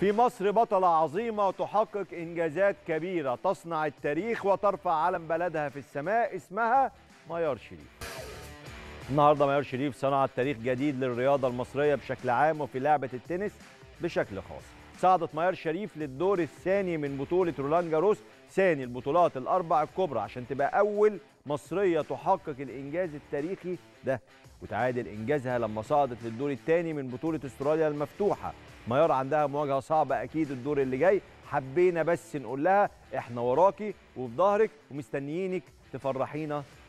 في مصر بطلة عظيمة تحقق إنجازات كبيرة تصنع التاريخ وترفع علم بلدها في السماء اسمها ميار شريف النهاردة ميار شريف صنعت تاريخ جديد للرياضة المصرية بشكل عام وفي لعبة التنس بشكل خاص صعدت ميار شريف للدور الثاني من بطولة رولان جاروس ثاني البطولات الأربع الكبرى عشان تبقى أول مصرية تحقق الإنجاز التاريخي ده وتعادل إنجازها لما صعدت للدور الثاني من بطولة استراليا المفتوحة ميار عندها مواجهة صعبة أكيد الدور اللي جاي حبينا بس نقول لها إحنا وراكي وفي ظهرك ومستنيينك تفرحينا